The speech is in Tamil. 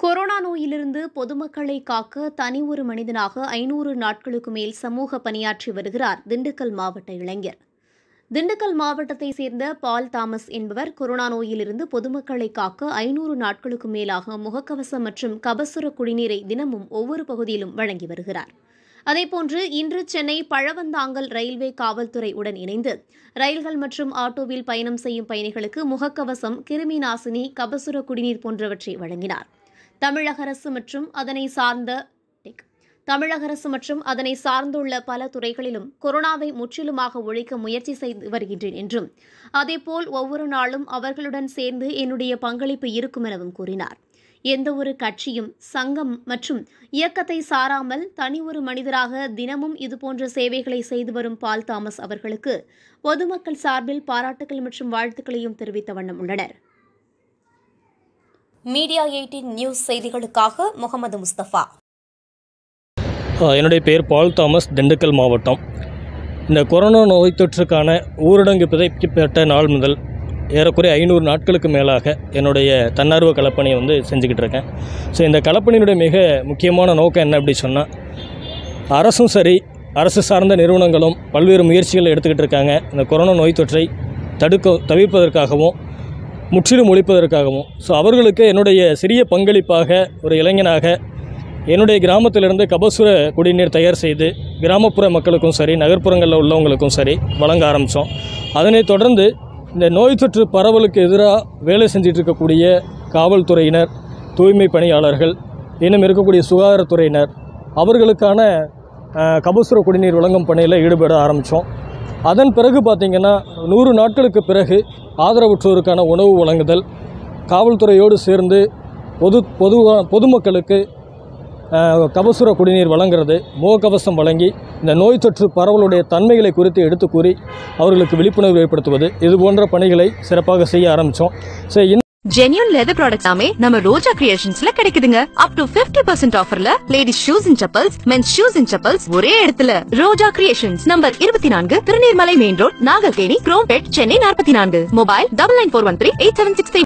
கொரோனா நோயிலிருந்து பொதுமக்களை காக்க தனி ஒரு மனிதனாக ஐநூறு நாட்களுக்கு மேல் சமூக பணியாற்றி வருகிறார் திண்டுக்கல் மாவட்ட இளைஞர் திண்டுக்கல் மாவட்டத்தை சேர்ந்த பால் தாமஸ் என்பவர் கொரோனா நோயிலிருந்து பொதுமக்களை காக்க ஐநூறு நாட்களுக்கு மேலாக முகக்கவசம் மற்றும் கபசுர குடிநீரை தினமும் ஒவ்வொரு பகுதியிலும் வழங்கி வருகிறார் அதேபோன்று இன்று சென்னை பழவந்தாங்கல் ரயில்வே காவல்துறை உடன் இணைந்து ரயில்கள் மற்றும் ஆட்டோவில் பயணம் செய்யும் பயணிகளுக்கு முகக்கவசம் கிருமி நாசினி கபசுர குடிநீர் போன்றவற்றை வழங்கினார் தமிழக அரசு மற்றும் அதனை சார்ந்த டெக். தமிழக அரசு மற்றும் அதனை சார்ந்துள்ள பல துறைகளிலும் கொரோனாவை முற்றிலுமாக ஒழிக்க முயற்சி செய்து வருகின்றேன் என்றும் அதேபோல் ஒவ்வொரு நாளும் அவர்களுடன் சேர்ந்து என்னுடைய பங்களிப்பு இருக்கும் எனவும் கூறினார் எந்த ஒரு கட்சியும் சங்கம் மற்றும் இயக்கத்தை சாராமல் தனி ஒரு மனிதராக தினமும் இதுபோன்ற சேவைகளை செய்து வரும் பால் தாமஸ் அவர்களுக்கு பொதுமக்கள் சார்பில் பாராட்டுகள் மற்றும் வாழ்த்துக்களையும் தெரிவித்த வண்ணம் உள்ளனர் மீடியா எயிட்டின் நியூஸ் செய்திகளுக்காக முகமது முஸ்தபா ஆ, என்னுடைய பேர் பால் தாமஸ் திண்டுக்கல் மாவட்டம் இந்த கொரோனா நோய் தொற்றுக்கான ஊரடங்கு விதைக்கப்பட்ட நாள் முதல் ஏறக்குறைய ஐநூறு நாட்களுக்கு மேலாக என்னுடைய தன்னார்வ களப்பணியை வந்து செஞ்சுக்கிட்டு இருக்கேன் ஸோ இந்த களப்பணியினுடைய மிக முக்கியமான நோக்கம் என்ன அப்படி சொன்னால் அரசும் சரி அரசு சார்ந்த நிறுவனங்களும் பல்வேறு முயற்சிகளை எடுத்துக்கிட்டு இருக்காங்க இந்த கொரோனா நோய் தொற்றை தடுக்க தவிர்ப்பதற்காகவும் முற்றிலும் ஒழிப்பதற்காகவும் ஸோ அவர்களுக்கு என்னுடைய சிறிய பங்களிப்பாக ஒரு இளைஞனாக என்னுடைய கிராமத்திலிருந்து கபசுர குடிநீர் தயார் செய்து கிராமப்புற மக்களுக்கும் சரி நகர்ப்புறங்களில் உள்ளவங்களுக்கும் சரி வழங்க ஆரம்பித்தோம் அதனைத் தொடர்ந்து இந்த நோய் தொற்று பரவலுக்கு எதிராக வேலை செஞ்சிட்டு இருக்கக்கூடிய காவல்துறையினர் தூய்மை பணியாளர்கள் இன்னும் இருக்கக்கூடிய சுகாதாரத்துறையினர் அவர்களுக்கான அஹ், கபசுர குடிநீர் வழங்கும் பணியில் ஈடுபட ஆரம்பித்தோம் அதன் பிறகு பார்த்திங்கன்னா நூறு நாட்களுக்கு பிறகு ஆதரவற்றோருக்கான உணவு வழங்குதல் காவல்துறையோடு சேர்ந்து பொது பொதுவா பொதுமக்களுக்கு அஹ், கபசுர குடிநீர் வழங்குறது முகக்கவசம் வழங்கி இந்த நோய் தொற்று பரவலுடைய தன்மைகளை குறித்து எடுத்து கூறி அவர்களுக்கு விழிப்புணர்வு ஏற்படுத்துவது இது போன்ற பணிகளை சிறப்பாக செய்ய ஆரம்பித்தோம் ஸோ இந்த ஜென்யூன் லெதர் ப்ராடக்ட் எல்லாமே நம்ம ரோஜா கிரியேஷன்ஸ்ல கிடைக்குதுங்க அப் டு 50% பர்சன்ட் ஆஃபர்ல ladies shoes and chappals men's shoes and chappals ஒரே இடத்துல ரோஜா கிரியேஷன்ஸ் நம்பர் இருபத்தி நான்கு திருநீர்மலை மெயின் ரோட் நாகர்கேணி குரோம்பேட் சென்னை நாற்பத்தி நான்கு mobile double nine four one three eight seven six